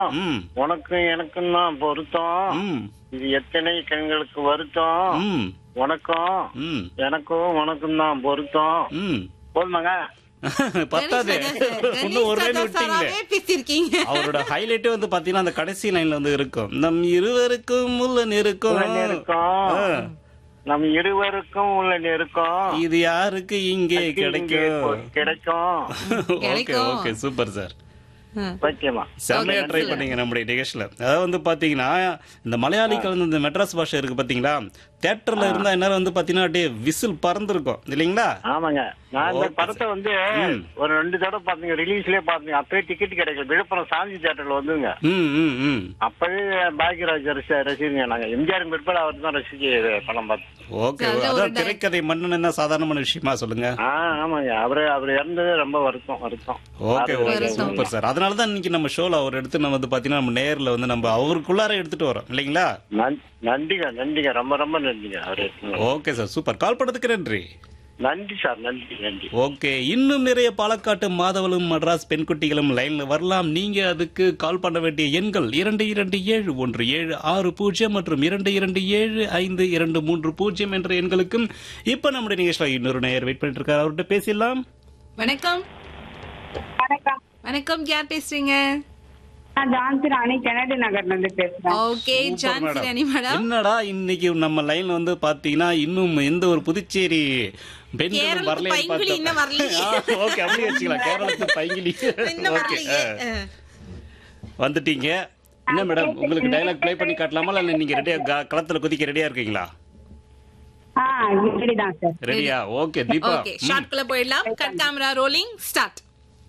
ம் உனக்கும் எனக்கும் தான் பொருத்தம் ம் இது எத்தனை கண்களுக்கு வருத்தம் ம் உனக்கும் ம் எனக்கும் உனக்கும் தான் பொருத்தம் ம் போதுமாங்க பத்தாது இன்னும் ஒரு லைன் விட்டீங்களே பேசிருக்கீங்க அவரோட ஹைலைட்டே வந்து பாத்தீங்கன்னா அந்த கடைசி லைன்ல வந்து இருக்கும் நம் இருவருக்கும் உள்ள நெருக்கம் உள்ள நெருக்கம். ஆ. நம் இருவருக்கும் உள்ள நெருக்கம் இது யாருக்கு இங்கே இங்கே கிடைக்கும் கிடைக்கும் ஓகே கிடைக்கும். ஓகே சூப்பர் சார் ஓகேமா செம்மையா ட்ரை பண்ணீங்க நம்முடைய நிகழ்ச்சியில அதாவது வந்து பாத்தீங்கன்னா இந்த மலையாளி கலந்து இந்த மெட்ராஸ் பாஷை இருக்கு பாத்தீங்களா தியேட்டர்ல இருந்தா என்ன வந்து பாத்தீங்கன்னா அப்படியே விசில் பறந்துருக்கும் இல்லைங்களா ஆமாங்க நான் இந்த Okay, படத்தை வந்து ம். ஒரு ரெண்டு தடவை பாத்தீங்க ரிலீஸ்லயே பாத்தீங்க அப்பவே டிக்கெட் கிடைக்கல விழுப்புரம் சாந்தி தியேட்டர்ல வந்துங்க ம் ம் ம் அப்பவே பாக்யராஜ் ரசி- ரசிகங்க நாங்க எம்ஜிஆர் பிற்பாடு அவர் தான் ரசிச்சு படம் பார்த்தோம் ஓகே நல்ல ஒரு அதான் திரைக்கதை மன்னன் என்ன சாதாரணமான விஷயமா சொல்லுங்க ஆ ஆமாங்க அவரு அவர் இறந்தது ரொம்ப வருத்தம் வருத்தம் ஓகே ஓகே வருத்தம். சூப்பர் சார் அதனால தான் இன்னைக்கு நம்ம ஷோல அவர் எடுத்து நம்ம வந்து பாத்தீங்கன்னா நம்ம நேர்ல வந்து நம்ம அவருக்குள்ளார எடுத்துட்டு வரோம் இல்லைங்களா நன்- நன்றிங்க நன்றிங்க ரொம்ப ரொம்ப நன்றிங்க அவரு ஓகே சார் சூப்பர் கால் பண்ணதுக்கு நன்றி நன்றி சார் நன்றி நன்றி ஓகே இன்னும் நிறைய பாலக்காட்டு மாதவளும் மட்ராஸ் பெண்குட்டிகளும் லைன்ல வரலாம் நீங்க அதுக்கு கால் பண்ண வேண்டிய எண்கள் இரண்டு இரண்டு ஏழு ஒன்று ஏழு ஆறு பூஜ்ஜியம் மற்றும் இரண்டு இரண்டு ஏழு ஐந்து இரண்டு மூன்று பூஜ்ஜியம் என்ற எண்களுக்கும் இப்ப நம்முடைய நிகழ்ச்சியில் இன்னொரு நேயர் வெயிட் பண்ணிட்டு இருக்காரு அவர்கிட்ட பேசிடலாம் வணக்கம் வணக்கம் வணக்கம் யார் பேசுறீங்க நான் ஜான்சி ராணி கெனடி நகர்ல இருந்து பேசுறேன் okay Super, Jhansi madam. Rani madam என்னடா இன்னைக்கு நம்ம லைன்ல வந்து பாத்தீங்கன்னா இன்னும் எந்த ஒரு புதுச்சேரி பெண்களும் கேரளத்து வரலைன்னு பைங்கிளி இன்னும் வரலையே. ஓகே அப்படியே வச்சுக்கலாம் கேரளத்து பைங்கிலி இன்னும் ஓகே வரலையே. அஹ். வந்துட்டீங்க என்ன மேடம் உங்களுக்கு டைலாக் ப்ளே பண்ணி காட்டலாமா இல்ல நீங்க ரெடியா களத்துல குதிக்க ரெடியா இருக்கீங்களா ஆ இப்படிதான் சார் ரெடியா ஓகே தீபா ஓகே ஷார்ட்குள்ள போயிடலாம் கட் கேமரா ரோலிங் ஸ்டார்ட்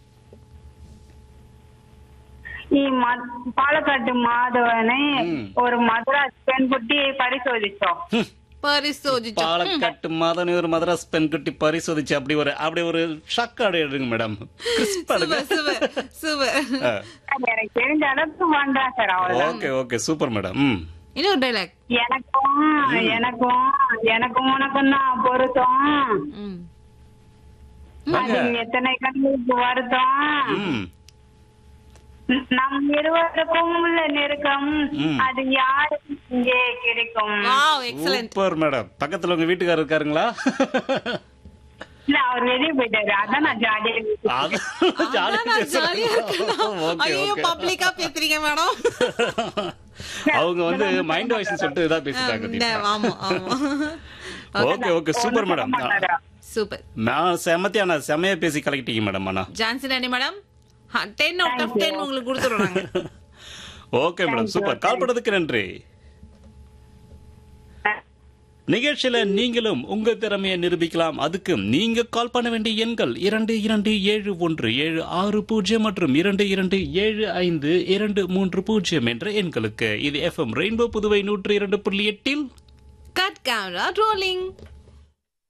ഈ മ- പാലക്കാട്ട് മാധവനെ ம். ഒരു മദ്രാസ് പെൺകുട്ടിയെ പരിശോധിച്ചോ பரிசோதிச்சோம் பாலக்காட்டு மாதனி ஒரு மதராஸ் பெண்குட்டி பரிசோதிச்சு அப்படி ஒரு அப்படி ஒரு ஷாக்காடு எடுங்க மேடம் கிறிஸ்பா எடுங்க சூப்பர் சூப்பர் சூப்பர் அது எனக்கு தெரிஞ்ச அளவுக்கு வேண்டாம் சார் அவ்வளவுதான் ஓகே ஓகே சூப்பர் மேடம் ம் இன்னொரு டைலாக் எனக்கும் எனக்கும் எனக்கும் உனக்கும் தான் பொருத்தம் ம் அது எத்தனை கண்களுக்கு வருத்தம் ம் நம் இருவருக்கும் உள்ள நெருக்கம் ம். அது யாருக்கு இங்கே கிடைக்கும் வாவ் எக்ஸலென்ட் சூப்பர் மேடம் பக்கத்துல உங்க வீட்டுக்காரர் இருக்காருங்களா இல்ல அவர் வெளியே போயிட்டாரு அதான் நான் ஜாலியா இருக்கேன். அது ஜாலியா ஜாலியா இருக்கணும் ஓகே ஐயோ ஓகே பப்ளிக்கா பேசுறீங்க மேடம் அவங்க வந்து மைண்ட் வாய்ஸ் சொல்லிட்டு இதான் பேசிட்டாங்க தீபா. ஆமா ஆமா okay okay super madam super நான் செமத்தியான செமையா பேசி கலக்கிட்டீங்க மேடம் ஆனா Jhansi Rani madam ten out of ten உங்களுக்கு கொடுத்துருவாங்க ஓகே மேடம் சூப்பர் கால் பண்ணதுக்கு நன்றி நிகழ்ச்சியில நீங்களும் உங்க திறமையை நிரூபிக்கலாம் அதுக்கு நீங்க கால் பண்ண வேண்டிய எண்கள் இரண்டு இரண்டு ஏழு ஒன்று ஏழு ஆறு பூஜ்ஜியம் மற்றும் இரண்டு இரண்டு ஏழு ஐந்து இரண்டு மூன்று பூஜ்ஜியம் என்ற எண்களுக்கு இது எஃப்எம் ரெயின்போ புதுவை நூற்றி இரண்டு புள்ளி எட்டில் கட் கேமரா ரோலிங்